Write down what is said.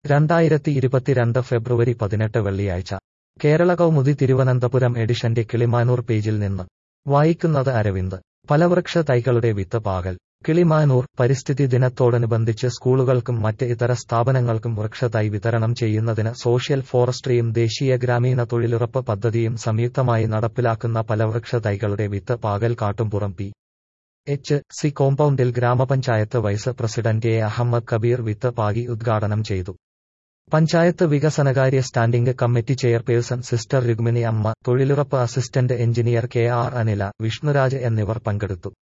രണ്ടായിരത്തി ഇരുപത്തിരണ്ട് ഫെബ്രുവരി പതിനെട്ട് വെള്ളിയാഴ്ച കേരള കൗമുദി തിരുവനന്തപുരം എഡിഷന്റെ കിളിമാനൂർ പേജിൽ നിന്ന് വായിക്കുന്നത് അരവിന്ദ് ഫലവൃക്ഷ തൈകളുടെ വിത്ത് പാകൽ കിളിമാനൂർ പരിസ്ഥിതി ദിനത്തോടനുബന്ധിച്ച് സ്കൂളുകൾക്കും മറ്റ് ഇതര സ്ഥാപനങ്ങൾക്കും വൃക്ഷതൈ വിതരണം ചെയ്യുന്നതിന് സോഷ്യൽ ഫോറസ്ട്രിയും ദേശീയ ഗ്രാമീണ തൊഴിലുറപ്പ് പദ്ധതിയും സംയുക്തമായി നടപ്പിലാക്കുന്ന ഫലവൃക്ഷ തൈകളുടെ വിത്ത് പാകൽ കാട്ടുംപുറം പി എച്ച് സി കോമ്പൗണ്ടിൽ ഗ്രാമപഞ്ചായത്ത് vice president A Ahammed Kabeer വിത്ത് പാകി ഉദ്ഘാടനം ചെയ്തു പഞ്ചായത്ത് വികസനകാര്യ standing committee chairperson sister Rugmini Amma തൊഴിലുറപ്പ് assistant engineer K R Anila Vishnuraj എന്നിവർ പങ്കെടുത്തു